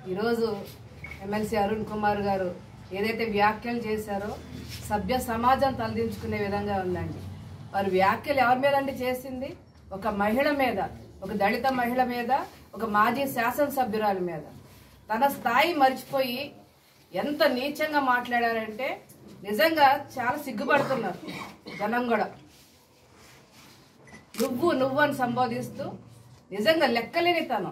ఈరోజు ఎమ్మెల్సీ అరుణ్ కుమార్ గారు ఏదైతే వ్యాఖ్యలు చేశారో సభ్య సమాజం తలదించుకునే విధంగా ఉందండి వారు వ్యాఖ్యలు ఎవరి మీద అండి చేసింది ఒక మహిళ మీద ఒక దళిత మహిళ మీద ఒక మాజీ శాసనసభ్యురాలి మీద తన స్థాయి మర్చిపోయి ఎంత నీచంగా మాట్లాడారంటే నిజంగా చాలా సిగ్గుపడుతున్నారు జనం కూడా నువ్వు నువ్వు అని సంబోధిస్తూ నిజంగా లెక్కలేని తనం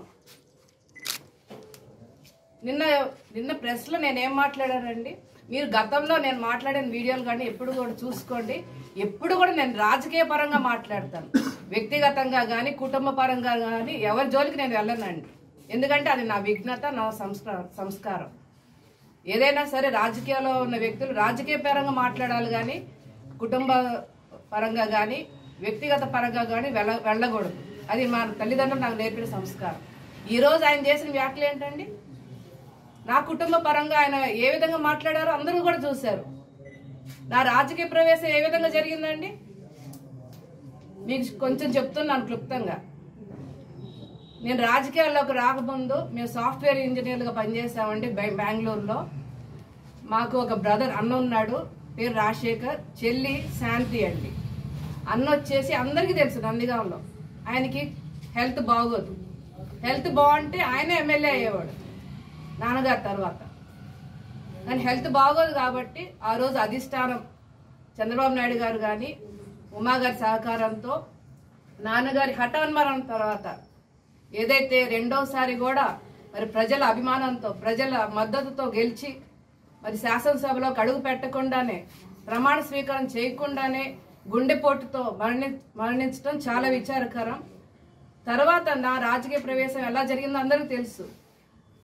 నిన్న నిన్న ప్రెస్లో నేనేం మాట్లాడానండి మీరు గతంలో నేను మాట్లాడిన వీడియోలు కానీ ఎప్పుడు కూడా చూసుకోండి ఎప్పుడు కూడా నేను రాజకీయ పరంగా మాట్లాడతాను వ్యక్తిగతంగా కానీ కుటుంబ పరంగా కానీ ఎవరి జోలికి నేను వెళ్ళనండి ఎందుకంటే అది నా విఘ్నత నా సంస్కారం సంస్కారం ఏదైనా సరే రాజకీయాల్లో ఉన్న వ్యక్తులు రాజకీయ పరంగా మాట్లాడాలి కానీ కుటుంబ పరంగా కానీ వ్యక్తిగత పరంగా కానీ వెళ్ళ వెళ్ళకూడదు అది మా తల్లిదండ్రులు నాకు నేర్పిన సంస్కారం ఈ రోజు ఆయన చేసిన వ్యాఖ్యలు ఏంటండి నా కుటుంబ పరంగా ఆయన ఏ విధంగా మాట్లాడారో అందరూ కూడా చూశారు నా రాజకీయ ప్రవేశం ఏ విధంగా జరిగిందండి మీకు కొంచెం చెప్తున్నాను క్లుప్తంగా నేను రాజకీయాల్లోకి రాకముందు మేము సాఫ్ట్వేర్ ఇంజనీర్లుగా పనిచేసామండి బె- బెంగళూరులో మాకు ఒక బ్రదర్ అన్న ఉన్నాడు పేరు రాజశేఖర్ చెల్లి శాంతి అండి అన్న వచ్చేసి అందరికీ తెలుసు నందిగాంలో ఆయనకి హెల్త్ బాగోదు హెల్త్ బాగుంటే ఆయన ఎమ్మెల్యే అయ్యేవాడు నాన్నగారి తర్వాత కానీ హెల్త్ బాగోదు కాబట్టి ఆ రోజు అధిష్టానం చంద్రబాబు నాయుడు గారు కానీ ఉమా గారి సహకారంతో నాన్నగారి హఠాన్మరణం తర్వాత ఏదైతే రెండోసారి కూడా మరి ప్రజల అభిమానంతో ప్రజల మద్దతుతో గెలిచి మరి శాసనసభలో అడుగు పెట్టకుండానే ప్రమాణ స్వీకారం చేయకుండానే గుండెపోటుతో మరణి మరణించడం చాలా విచారకరం తర్వాత నా రాజకీయ ప్రవేశం ఎలా జరిగిందో అందరికీ తెలుసు